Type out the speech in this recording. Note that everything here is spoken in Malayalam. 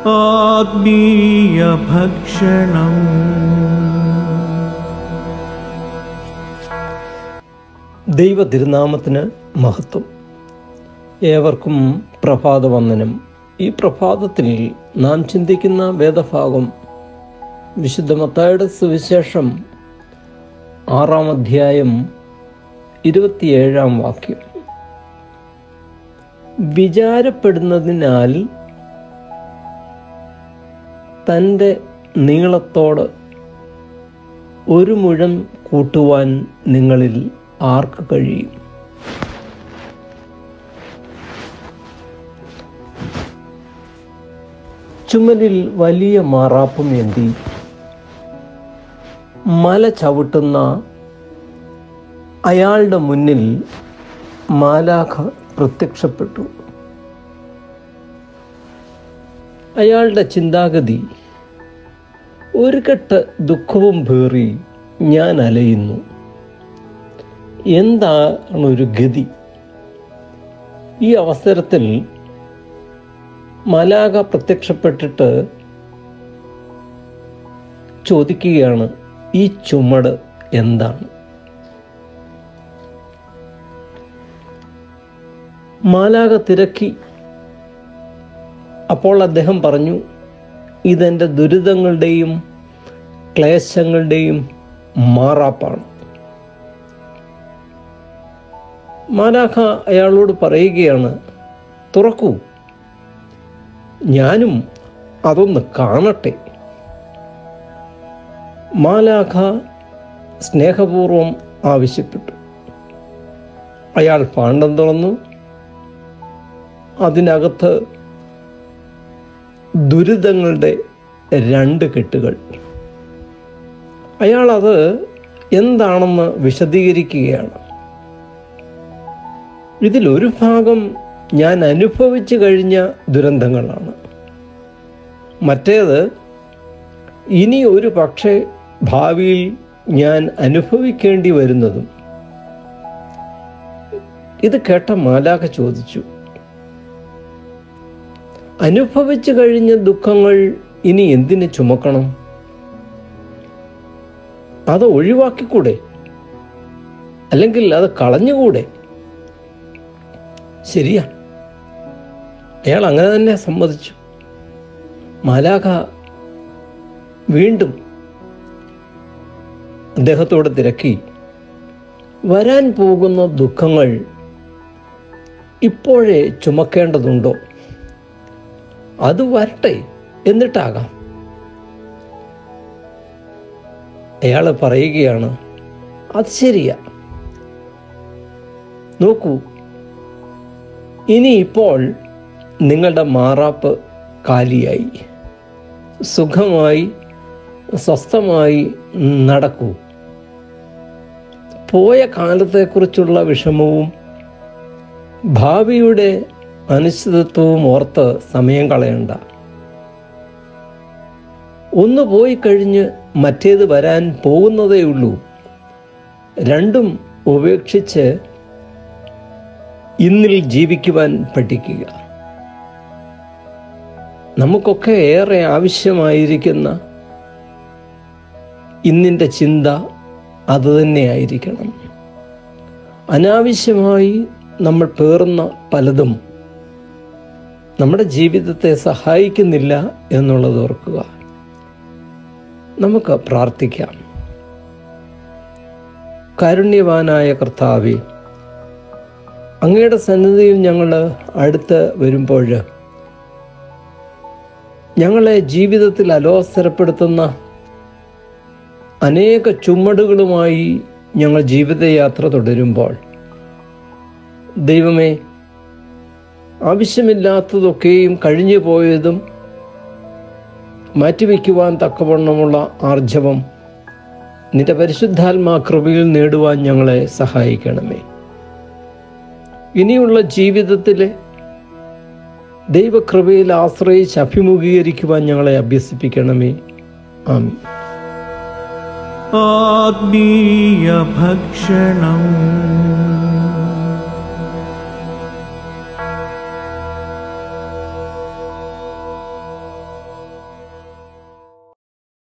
ആത്മീയ ഭക്ഷണം ദൈവ തിരുനാമത്തിന് മഹത്വം ഏവർക്കും പ്രഭാതവന്ദനം ഈ പ്രഭാതത്തിൽ നാം ചിന്തിക്കുന്ന വേദഭാഗം വിശുദ്ധ മത്തായുടെ സുവിശേഷം ആറാം അധ്യായം ഇരുപത്തിയേഴാം വാക്യം വിചാരപ്പെടുന്നതിനാൽ തൻ്റെ നീളത്തോട് ഒരു മുഴം കൂട്ടുവാൻ നിങ്ങളിൽ ആർക്ക് കഴിയും ചുമലിൽ വലിയ മാറാപ്പും എന്തി മല ചവിട്ടുന്ന അയാളുടെ മുന്നിൽ മാലാഖ പ്രത്യക്ഷപ്പെട്ടു അയാളുടെ ചിന്താഗതി ഒരു കെട്ട് ദുഃഖവും പേറി ഞാൻ അലയുന്നു എന്താണ് ഒരു ഗതി ഈ അവസരത്തിൽ മലാക പ്രത്യക്ഷപ്പെട്ടിട്ട് ചോദിക്കുകയാണ് ഈ ചുമട് എന്താണ് മാലാക തിരക്കി അപ്പോൾ അദ്ദേഹം പറഞ്ഞു ഇതെൻ്റെ ദുരിതങ്ങളുടെയും ക്ലേശങ്ങളുടെയും മാറാപ്പാണ് മാലാഖ അയാളോട് പറയുകയാണ് തുറക്കൂ ഞാനും അതൊന്ന് കാണട്ടെ മാലാഖ സ്നേഹപൂർവം ആവശ്യപ്പെട്ടു അയാൾ പാണ്ഡം തുറന്നു അതിനകത്ത് ദുരിതങ്ങളുടെ രണ്ട് കെട്ടുകൾ അയാൾ അത് എന്താണെന്ന് വിശദീകരിക്കുകയാണ് ഇതിലൊരു ഭാഗം ഞാൻ അനുഭവിച്ചു കഴിഞ്ഞ ദുരന്തങ്ങളാണ് മറ്റേത് ഇനി ഒരു പക്ഷേ ഭാവിയിൽ ഞാൻ അനുഭവിക്കേണ്ടി വരുന്നതും ഇത് കേട്ട മാലാഖ ചോദിച്ചു അനുഭവിച്ചു കഴിഞ്ഞ ദുഃഖങ്ങൾ ഇനി എന്തിന് ചുമക്കണം അത് ഒഴിവാക്കിക്കൂടെ അല്ലെങ്കിൽ അത് കളഞ്ഞുകൂടെ ശരിയാ അയാൾ അങ്ങനെ തന്നെ സമ്മതിച്ചു മാലാഖ വീണ്ടും അദ്ദേഹത്തോട് തിരക്കി വരാൻ പോകുന്ന ദുഃഖങ്ങൾ ഇപ്പോഴേ ചുമക്കേണ്ടതുണ്ടോ അത് വരട്ടെ എന്നിട്ടാകാം അയാൾ പറയുകയാണ് അത് ശരിയാ നോക്കൂ ഇനി ഇപ്പോൾ നിങ്ങളുടെ മാറാപ്പ് കാലിയായി സുഖമായി സ്വസ്ഥമായി നടക്കൂ പോയ കാലത്തെക്കുറിച്ചുള്ള വിഷമവും ഭാവിയുടെ അനിശ്ചിതത്വവും ഓർത്ത് സമയം കളയണ്ട ഒന്ന് പോയി കഴിഞ്ഞ് മറ്റേത് വരാൻ പോകുന്നതേ ഉള്ളൂ രണ്ടും ഉപേക്ഷിച്ച് ഇന്നിൽ ജീവിക്കുവാൻ പഠിക്കുക നമുക്കൊക്കെ ഏറെ ആവശ്യമായിരിക്കുന്ന ഇന്നിൻ്റെ ചിന്ത അതുതന്നെയായിരിക്കണം അനാവശ്യമായി നമ്മൾ പേറുന്ന പലതും നമ്മുടെ ജീവിതത്തെ സഹായിക്കുന്നില്ല എന്നുള്ളത് ഓർക്കുക നമുക്ക് പ്രാർത്ഥിക്കാം കാരുണ്യവാനായ കർത്താവെ അങ്ങയുടെ സന്നിധിയിൽ ഞങ്ങൾ അടുത്ത് വരുമ്പോൾ ഞങ്ങളെ ജീവിതത്തിൽ അലോസരപ്പെടുത്തുന്ന അനേക ചുമടുകളുമായി ഞങ്ങൾ ജീവിതയാത്ര തുടരുമ്പോൾ ദൈവമേ ആവശ്യമില്ലാത്തതൊക്കെയും കഴിഞ്ഞു പോയതും മാറ്റിവെക്കുവാൻ തക്കവണ്ണമുള്ള ആർജവം നിന്റെ പരിശുദ്ധാത്മാ കൃപയിൽ നേടുവാൻ ഞങ്ങളെ സഹായിക്കണമേ ഇനിയുള്ള ജീവിതത്തിലെ ദൈവകൃപയിൽ ആശ്രയിച്ച് അഭിമുഖീകരിക്കുവാൻ ഞങ്ങളെ അഭ്യസിപ്പിക്കണമേ ആമീൻ ആത്മീയ ഭക്ഷണം